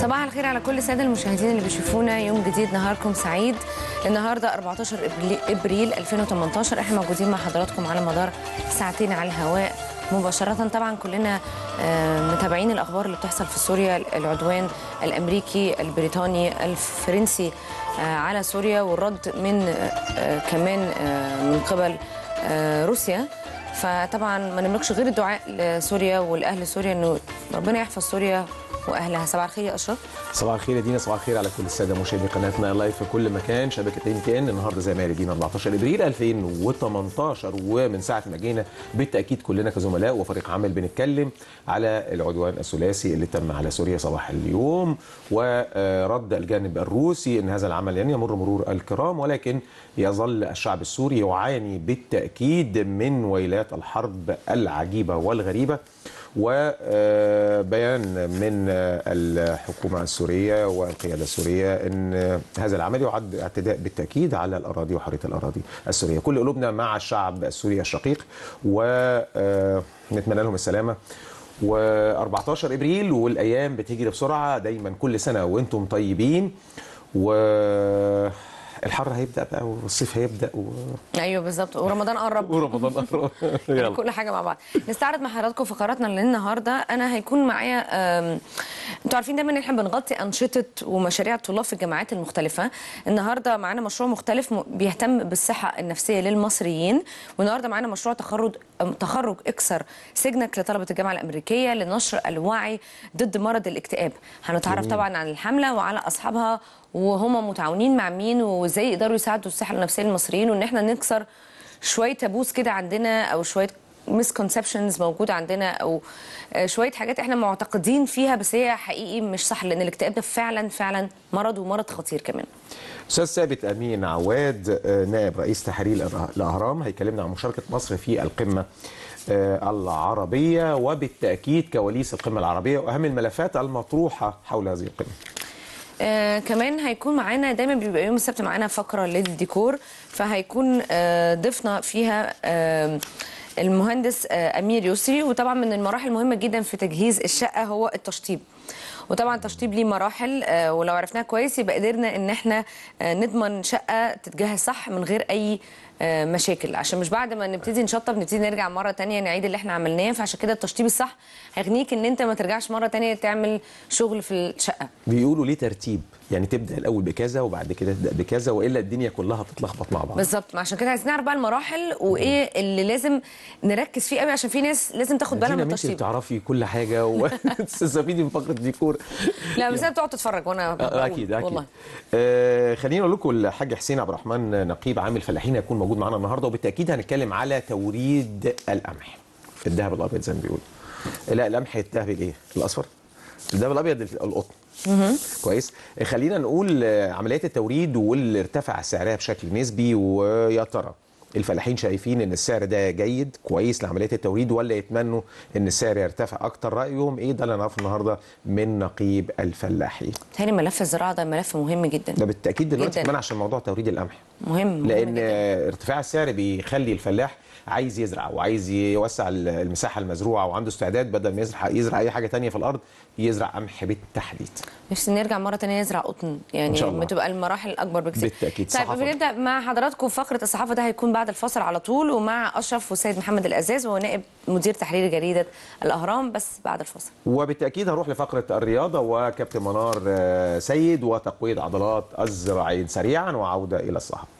صباح الخير على كل الساده المشاهدين اللي بيشوفونا يوم جديد نهاركم سعيد النهارده 14 إبريل- ابريل 2018 احنا موجودين مع حضراتكم على مدار ساعتين على الهواء مباشرة طبعا كلنا آه، متابعين الأخبار اللي بتحصل في سوريا العدوان الأمريكي البريطاني الفرنسي آه، على سوريا والرد من آه، آه، كمان آه، من قبل آه، روسيا فطبعا ما نملكش غير الدعاء لسوريا والاهل سوريا انه ربنا يحفظ سوريا واهلها صباح الخير يا اشرف صباح الخير يا دينا صباح الخير على كل الساده مشاهدي قناتنا لايف في كل مكان شبكه ان تي ان النهارده زي ما قال دينا 14 ابريل 2018 ومن ساعه ما جينا بالتاكيد كلنا كزملاء وفريق عمل بنتكلم على العدوان الثلاثي اللي تم على سوريا صباح اليوم ورد الجانب الروسي ان هذا العمل لن يمر مرور الكرام ولكن يظل الشعب السوري يعاني بالتاكيد من ويلات الحرب العجيبه والغريبه وبيان من الحكومة السورية والقيادة السورية أن هذا العمل يعد اعتداء بالتأكيد على الأراضي وحرية الأراضي السورية كل قلوبنا مع الشعب السوري الشقيق ونتمنى لهم السلامة و14 ابريل والايام بتجري بسرعه دايما كل سنه وانتم طيبين و الحر هيبدا بقى والصيف هيبدا و... ايوه بالظبط ورمضان قرب ورمضان قرب يعني يلا كل حاجه مع بعض نستعرض مع حضراتكم فقراتنا للنهارده انا هيكون معايا آم، انتوا عارفين دايما ان احنا بنغطي انشطه ومشاريع الطلاب في الجامعات المختلفه النهارده معانا مشروع مختلف م- بيهتم بالصحه النفسيه للمصريين والنهارده معانا مشروع تخرج أم، تخرج اكسر سجنك لطلبه الجامعه الامريكيه لنشر الوعي ضد مرض الاكتئاب هنتعرف طبعا عن الحمله وعلى اصحابها وهم متعاونين مع مين وازاي يقدروا يساعدوا الصحه النفسيه للمصريين وان احنا نكسر شويه تابوس كده عندنا او شويه مسكونسبشنز موجوده عندنا او آه، شويه حاجات احنا معتقدين فيها بس هي حقيقي مش صح لان الاكتئاب ده فعلا فعلا مرض ومرض خطير كمان استاذ ثابت امين عواد آه، نائب رئيس تحرير الأه- الاهرام هيكلمنا عن مشاركه مصر في القمه آه، العربيه وبالتاكيد كواليس القمه العربيه واهم الملفات المطروحه حول هذه القمه آه كمان هيكون معانا دايما بيبقى يوم السبت معانا فقره للديكور فهيكون آه ضيفنا فيها آه المهندس آه امير يسري وطبعا من المراحل المهمه جدا في تجهيز الشقه هو التشطيب وطبعا التشطيب ليه مراحل آه ولو عرفناها كويس يبقى قدرنا ان احنا آه نضمن شقه تتجهز صح من غير اي آه مشاكل عشان مش بعد ما نبتدي نشطب نبتدي نرجع مره تانية نعيد اللي احنا عملناه فعشان كده التشطيب الصح هيغنيك ان انت ما ترجعش مره تانية تعمل شغل في الشقه بيقولوا ليه ترتيب يعني تبدا الاول بكذا وبعد كده تبدا بكذا والا الدنيا كلها تتلخبط مع بعض بالظبط ما عشان كده عايزين نعرف بقى المراحل وايه اللي لازم نركز فيه قوي عشان في ناس لازم تاخد بالها من دينا انت التشطيب بتعرفي كل حاجه وتستفيدي من فقره الديكور لا بس انت بتقعد تتفرج وانا آه، بقول اكيد اكيد والله آه خليني اقول لكم الحاج حسين عبد الرحمن نقيب عامل فلاحين هيكون موجود معانا النهارده وبالتاكيد هنتكلم على توريد القمح الذهب الابيض زي ما بيقولوا لا القمح الذهبي الايه الاصفر الذهب الابيض القطن كويس خلينا نقول آه، عمليات التوريد واللي ارتفع سعرها بشكل نسبي ويا ترى الفلاحين شايفين ان السعر ده جيد كويس لعمليات التوريد ولا يتمنوا ان السعر يرتفع اكتر رايهم ايه ده اللي نعرفه النهارده من نقيب الفلاحين تاني ملف الزراعه ده ملف مهم جدا ده بالتاكيد دلوقتي جداً. كمان عشان موضوع توريد القمح مهم مهم لان جداً. آه، ارتفاع السعر بيخلي الفلاح عايز يزرع وعايز يوسع ال- المساحه المزروعه وعنده استعداد بدل ما يزرع يزرع اي حاجه تانية في الارض يزرع قمح بالتحديد نفسي نرجع مره تانية نزرع قطن يعني إن شاء الله. بتبقى المراحل اكبر بكتير بالتأكيد. طيب صحافة. بنبدا مع حضراتكم فقره الصحافه ده هيكون بعد الفاصل على طول ومع اشرف والسيد محمد الازاز وهو نائب مدير تحرير جريده الاهرام بس بعد الفاصل وبالتاكيد هنروح لفقره الرياضه وكابتن منار آه، سيد وتقويه عضلات الذراعين سريعا وعوده الى الصحافه